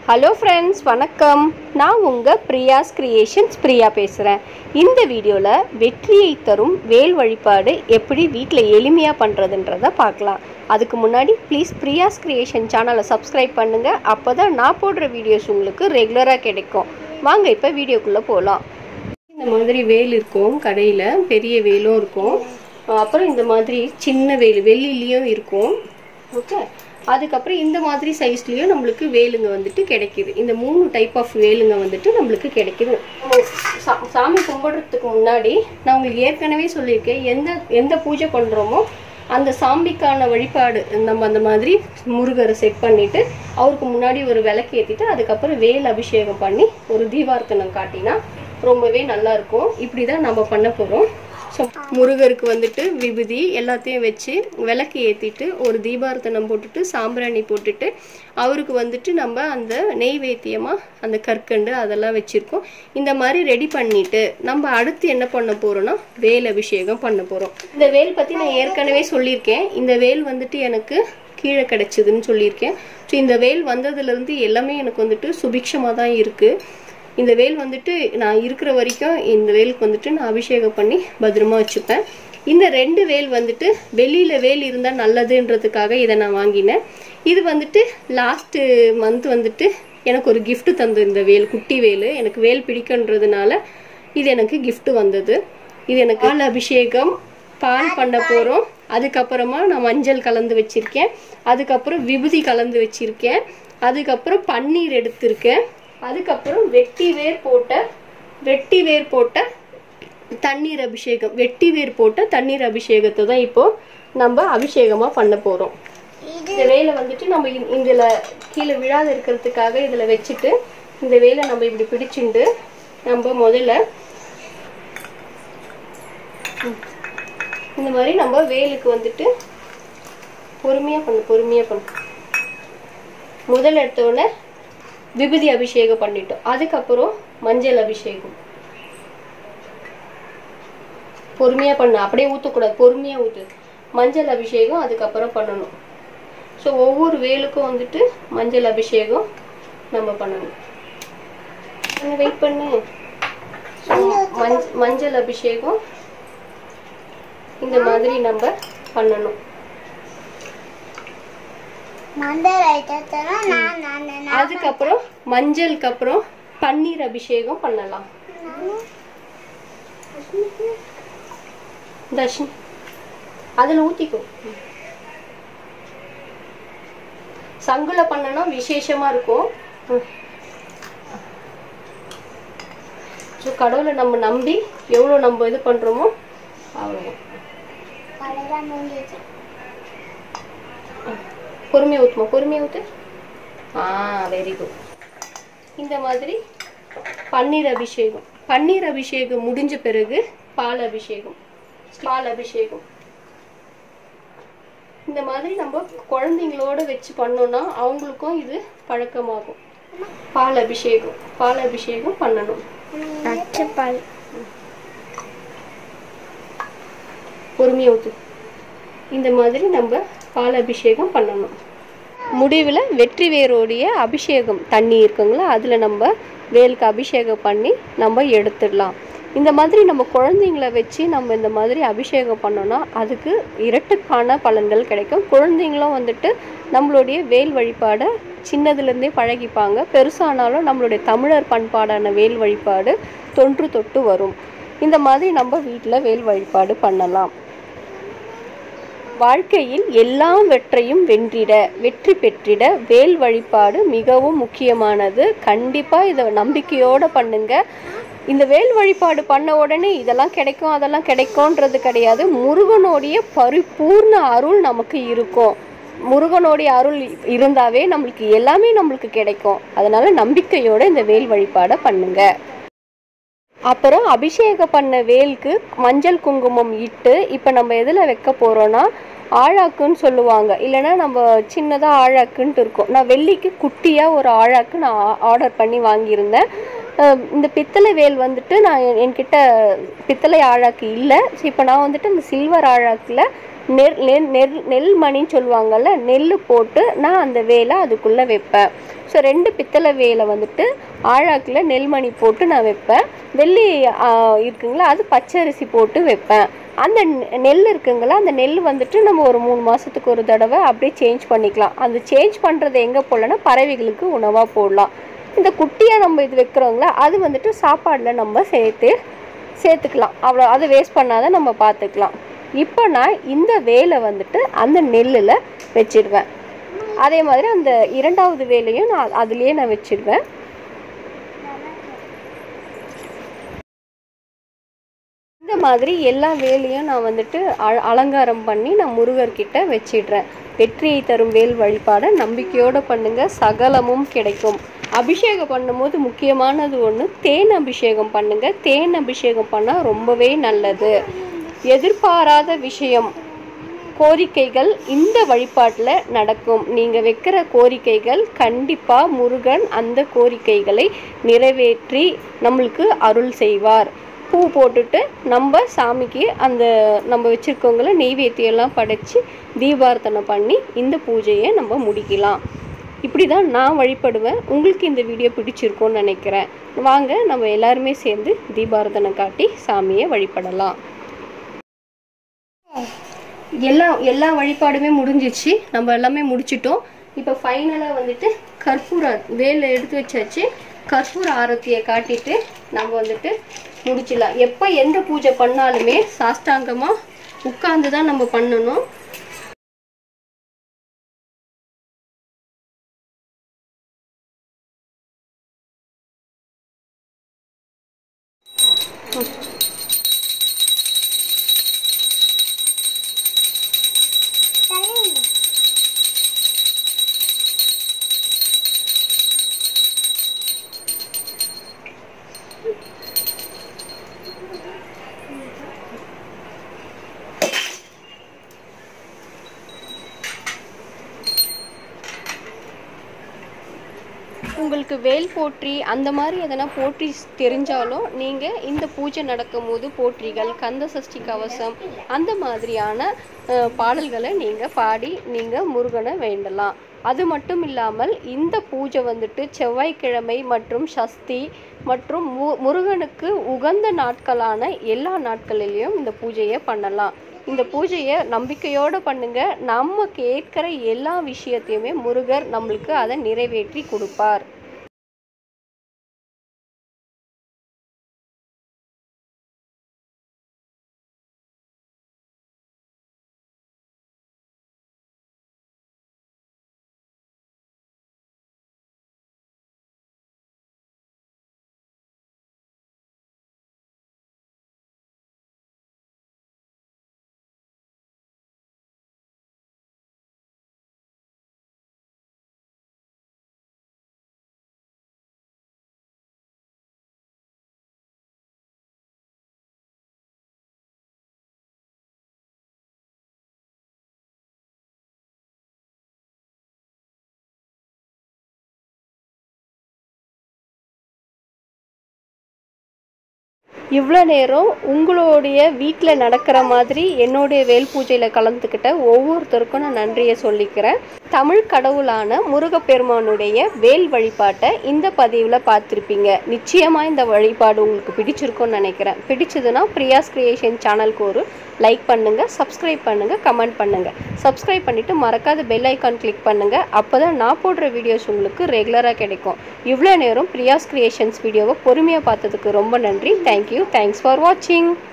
hello friends வணக்கம் நான் உங்கள் பிரியாஸ் கிரியேஷன்ஸ் பிரியா பேசுகிறேன் இந்த வீடியோவில் வெற்றியை தரும் வேல் வழிபாடு எப்படி வீட்டில் எளிமையாக பண்ணுறதுன்றதை பார்க்கலாம் அதுக்கு முன்னாடி ப்ளீஸ் பிரியாஸ் கிரியேஷன் சேனலை சப்ஸ்கிரைப் பண்ணுங்கள் அப்போ தான் நான் போடுற வீடியோஸ் உங்களுக்கு ரெகுலராக கிடைக்கும் வாங்க இப்போ வீடியோக்குள்ளே போகலாம் இந்த மாதிரி வேல் இருக்கும் கடையில் பெரிய வேலும் இருக்கும் அப்புறம் இந்த மாதிரி சின்ன வேல் வெள்ளிலையும் இருக்கும் ஓகே அதுக்கப்புறம் இந்த மாதிரி சைஸ்லேயும் நம்மளுக்கு வேலுங்க வந்துட்டு கிடைக்குது இந்த மூணு டைப் ஆஃப் வேலுங்க வந்துட்டு நம்மளுக்கு கிடைக்குது சா- சாமி கும்பிடுறதுக்கு முன்னாடி நான் உங்களுக்கு ஏற்கனவே சொல்லியிருக்கேன் எந்த எந்த பூஜை பண்ணுறோமோ அந்த சாமிக்கான வழிபாடு நம்ம அந்த மாதிரி முருகரை செட் பண்ணிட்டு அவருக்கு முன்னாடி ஒரு விளக்கு ஏற்றிட்டு அதுக்கப்புறம் வேல் அபிஷேகம் பண்ணி ஒரு தீபார்த்தனம் காட்டினா ரொம்பவே நல்லா இருக்கும் இப்படி தான் நம்ம பண்ண போகிறோம் ஸோ முருகருக்கு வந்துட்டு விபூதி எல்லாத்தையும் வச்சு விளக்கு ஏற்றிட்டு ஒரு தீபார்த்தனம் போட்டுட்டு சாம்பிராணி போட்டுட்டு அவருக்கு வந்துட்டு நம்ம அந்த நெய்வேத்தியமாக அந்த கற்கண்டு அதெல்லாம் வச்சுருக்கோம் இந்த மாதிரி ரெடி பண்ணிட்டு நம்ம அடுத்து என்ன பண்ண போகிறோம்னா வேல் அபிஷேகம் பண்ண போகிறோம் இந்த வேல் பற்றி நான் ஏற்கனவே சொல்லியிருக்கேன் இந்த வேல் வந்துட்டு எனக்கு கீழே கிடைச்சதுன்னு சொல்லியிருக்கேன் ஸோ இந்த வேல் வந்ததுலேருந்து எல்லாமே எனக்கு வந்துட்டு சுபிக்ஷமாக தான் இருக்குது இந்த வேல் வந்துட்டு நான் இருக்கிற வரைக்கும் இந்த வேலுக்கு வந்துட்டு நான் அபிஷேகம் பண்ணி பத்திரமா வச்சுப்பேன் இந்த ரெண்டு வேல் வந்துட்டு வெளியில் வேல் இருந்தால் நல்லதுன்றதுக்காக இதை நான் வாங்கினேன் இது வந்துட்டு லாஸ்ட்டு மந்த் வந்துட்டு எனக்கு ஒரு gift தந்து இந்த வேல் குட்டி வேல் எனக்கு வேல் பிடிக்குன்றதுனால இது எனக்கு gift வந்தது இது எனக்கு பால் அபிஷேகம் பால் பண்ண போகிறோம் அதுக்கப்புறமா நான் மஞ்சள் கலந்து வச்சிருக்கேன் அதுக்கப்புறம் விபூதி கலந்து வச்சிருக்கேன் அதுக்கப்புறம் பன்னீர் எடுத்திருக்கேன் அதுக்கப்புறம் வெட்டி வேர் போட்ட வெட்டி வேர் போட்ட தண்ணீர் அபிஷேகம் வெட்டி வேர் போட்ட தண்ணீர் அபிஷேகத்தை தான் இப்போ நம்ம அபிஷேகமா பண்ண போறோம் இந்த வேலை வந்துட்டு நம்ம இ- இதுல கீழே விழாத இருக்கிறதுக்காக இதுல வச்சுட்டு இந்த வேலை நம்ம இப்படி பிடிச்சிண்டு நம்ம முதல்ல ம், இந்த மாதிரி நம்ம வேலுக்கு வந்துட்டு பொறுமையா பண்ணு பொறுமையா பண்ணு முதல் எடுத்த உடனே விபூதி அபிஷேகம் பண்ணிட்டோம் அதுக்கப்புறம் மஞ்சள் அபிஷேகம் பொறுமையா பண்ணு அப்படியே ஊற்றக்கூடாது பொறுமையா ஊத்து மஞ்சள் அபிஷேகம் அதுக்கப்புறம் பண்ணணும் ஸோ ஒவ்வொரு வேலுக்கும் வந்துட்டு மஞ்சள் அபிஷேகம் நம்ம பண்ணணும் வெயிட் பண்ணு So, மஞ்ச- மஞ்சள் அபிஷேகம் இந்த மாதிரி நம்ம பண்ணணும் மண்டல் ஐட்டத்தோட நான் நான் நான் அதுக்கப்புறம் மஞ்சளுக்கு அப்புறம் பன்னீர் அபிஷேகம் பண்ணலாம் தர்ஷினி அதில் ஊற்றிக்கோ சங்குல பண்ணனா விசேஷமா இருக்கும் ஸோ கடவுளை நம்ம நம்பி எவ்வளோ நம்ம இது பண்ணுறோமோ அவ்வளோ அவ்வளோதான் முடிஞ்சிச்சு பொறுமையாக ஊற்றுமா பொறுமையாக ஊற்று ஆ வெரி குட் இந்த மாதிரி பன்னீர் அபிஷேகம் பன்னீர் அபிஷேகம் முடிஞ்ச பிறகு பால் அபிஷேகம் பால் அபிஷேகம் இந்த மாதிரி நம்ம குழந்தைங்களோட வச்சு பண்ணோம்னா அவங்களுக்கும் இது பழக்கமாகும் பால் அபிஷேகம் பால் அபிஷேகம் பண்ணணும் பச்சை பால் பொறுமையாக ஊற்று இந்த மாதிரி நம்ம பால் அபிஷேகம் பண்ணணும் முடிவில் வெற்றி வேரோடைய அபிஷேகம் தண்ணி இருக்குங்களா அதில் நம்ம வேலுக்கு அபிஷேகம் பண்ணி நம்ம எடுத்துடலாம் இந்த மாதிரி நம்ம குழந்தைங்கள வச்சு நம்ம இந்த மாதிரி அபிஷேகம் பண்ணோம்னா அதுக்கு இரட்டுக்கான பலன்கள் கிடைக்கும் குழந்தைங்களும் வந்துட்டு நம்மளுடைய வேல் வழிபாடை சின்னதுலேருந்தே பழகிப்பாங்க பெருசானாலும் நம்மளுடைய தமிழர் பண்பாடான வேல் வழிபாடு தொன்று தொட்டு வரும் இந்த மாதிரி நம்ம வீட்டில் வேல் வழிபாடு பண்ணலாம் வாழ்க்கையில் எல்லாம் வெற்றையும் வென்றிட வெற்றி பெற்றிட வேல் வழிபாடு மிகவும் முக்கியமானது கண்டிப்பாக இதை நம்பிக்கையோடு பண்ணுங்க இந்த வேல் வழிபாடு பண்ண உடனே இதெல்லாம் கிடைக்கும் அதெல்லாம் கிடைக்கும்ன்றது கிடையாது முருகனுடைய பரிபூர்ண அருள் நமக்கு இருக்கும் முருகனுடைய அருள் இருந்தாவே நம்மளுக்கு எல்லாமே நம்மளுக்கு கிடைக்கும் அதனால நம்பிக்கையோட இந்த வேல் வழிபாடை பண்ணுங்க அப்புறம் அபிஷேகம் பண்ண வேலுக்கு மஞ்சள் குங்குமம் இட்டு இப்போ நம்ம எதில் வைக்க போகிறோன்னா ஆழாக்குன்னு சொல்லுவாங்க இல்லைன்னா நம்ம சின்னதாக ஆழாக்குன்ட்டு இருக்கும் நான் வெள்ளிக்கு குட்டியாக ஒரு ஆழாக்கு நான் ஆர்டர் பண்ணி வாங்கியிருந்தேன் அஹ் இந்த பித்தளை வேல் வந்துட்டு நான் என்- என்கிட்ட பித்தளை ஆழாக்கு இல்லை ஸோ இப்போ நான் வந்துட்டு இந்த சில்வர் ஆழாக்கில் நெல் நெல் நெல் நெல் மணின்னு சொல்லுவாங்கள்ல நெல் போட்டு நான் அந்த வேலை அதுக்குள்ளே வைப்பேன் ஸோ ரெண்டு பித்தளை வேலை வந்துட்டு ஆழாக்கில் நெல்மணி போட்டு நான் வைப்பேன் வெள்ளி ஆ, இருக்குங்களா அது பச்சரிசி போட்டு வைப்பேன் அந்த நெ- நெல் இருக்குங்களா அந்த நெல் வந்துட்டு நம்ம ஒரு மூணு மாதத்துக்கு ஒரு தடவை அப்படியே சேஞ்ச் பண்ணிக்கலாம் அந்த சேஞ்ச் பண்ணுறது எங்கே போடலன்னா பறவைகளுக்கு உணவாக போடலாம் இந்த குட்டியாக நம்ம இது வைக்கிறோங்களா அது வந்துட்டு சாப்பாடில் நம்ம சேர்த்து சேர்த்துக்கலாம் அவ்வளோ அதை வேஸ்ட் பண்ணாத நம்ம பார்த்துக்கலாம் இப்போ நான் இந்த வேலை வந்துட்டு அந்த நெல்லில் வச்சிடுவேன் அதே மாதிரி அந்த இரண்டாவது வேலையும் நான் அதுலேயே நான் வச்சிடுவேன் இந்த மாதிரி எல்லா வேலையும் நான் வந்துட்டு அ- அலங்காரம் பண்ணி நான் முருகர்கிட்ட வச்சிடுறேன் வெற்றியை தரும் வேல் வழிபாடை நம்பிக்கையோடு பண்ணுங்க சகலமும் கிடைக்கும் அபிஷேகம் பண்ணும்போது முக்கியமானது ஒன்று தேன் அபிஷேகம் பண்ணுங்க தேன் அபிஷேகம் பண்ணால் ரொம்பவே நல்லது எதிர்பாராத விஷயம் கோரிக்கைகள் இந்த வழிபாட்டில் நடக்கும் நீங்கள் வைக்கிற கோரிக்கைகள் கண்டிப்பாக முருகன் அந்த கோரிக்கைகளை நிறைவேற்றி நம்மளுக்கு அருள் செய்வார் பூ போட்டுட்டு நம்ம சாமிக்கு அந்த நம்ம வச்சுருக்கவங்கள நெய்வேத்தியெல்லாம் படைச்சி தீபார்த்தனை பண்ணி இந்த பூஜையை நம்ம முடிக்கலாம் இப்படி தான் நான் வழிபடுவேன் உங்களுக்கு இந்த வீடியோ பிடிச்சிருக்கும்னு நினைக்கிறேன் வாங்க நம்ம எல்லாருமே சேர்ந்து தீபாரதனை காட்டி சாமியை வழிபடலாம் எல்லா எல்லா வழிபாடுமே முடிஞ்சிச்சு நம்ம எல்லாமே முடிச்சிட்டோம் இப்போ ஃபைனலாக வந்துட்டு கற்பூர வேலை எடுத்து வச்சாச்சு கற்பூர ஆரத்தியை காட்டிட்டு நம்ம வந்துட்டு முடிச்சிடலாம் எப்போ எந்த பூஜை பண்ணாலுமே சாஷ்டாங்கமாக உட்கார்ந்து தான் நம்ம பண்ணணும் தள்ளிங்க உங்களுக்கு வேல் போற்றி அந்த மாதிரி எதனா போற்றி தெரிஞ்சாலும் நீங்கள் இந்த பூஜை நடக்கும்போது போற்றிகள் கந்த சஷ்டி கவசம் அந்த மாதிரியான அஹ், பாடல்களை நீங்கள் பாடி நீங்கள் முருகனை வேண்டலாம் அது மட்டும் இல்லாமல் இந்த பூஜை வந்துட்டு செவ்வாய்க்கிழமை மற்றும் சஷ்டி மற்றும் மு முருகனுக்கு உகந்த நாட்களான எல்லா நாட்களிலையும் இந்த பூஜையை பண்ணலாம் இந்த பூஜையை நம்பிக்கையோடு பண்ணுங்க நம்ம கேட்குற எல்லா விஷயத்தையுமே முருகர் நம்மளுக்கு அதை நிறைவேற்றி கொடுப்பார் இவ்வளோ நேரம் உங்களுடைய வீட்டில் நடக்கிற மாதிரி என்னுடைய வேல் பூஜையில் கலந்துக்கிட்ட ஒவ்வொருத்தருக்கும் நான் நன்றியை சொல்லிக்கிறேன் தமிழ் கடவுளான முருகப்பெருமானுடைய வேல் வழிபாட்டை இந்த பதிவில் பார்த்துருப்பீங்க நிச்சயமாக இந்த வழிபாடு உங்களுக்கு பிடிச்சிருக்கும்னு நினைக்கிறேன் பிடிச்சதுன்னா பிரியாஸ் கிரியேஷன் சேனலுக்கு ஒரு லைக் பண்ணுங்கள் சப்ஸ்கிரைப் பண்ணுங்கள் கமெண்ட் பண்ணுங்கள் சப்ஸ்கிரைப் பண்ணிவிட்டு மறக்காத பெல் ஐக்கான் கிளிக் பண்ணுங்கள் அப்போ தான் நான் போடுற வீடியோஸ் உங்களுக்கு ரெகுலராக கிடைக்கும் இவ்வளோ நேரம் பிரியாஸ் கிரியேஷன்ஸ் வீடியோவை பொறுமையாக பார்த்ததுக்கு ரொம்ப நன்றி தேங்க்யூ தேங்க்ஸ் ஃபார் வாட்சிங்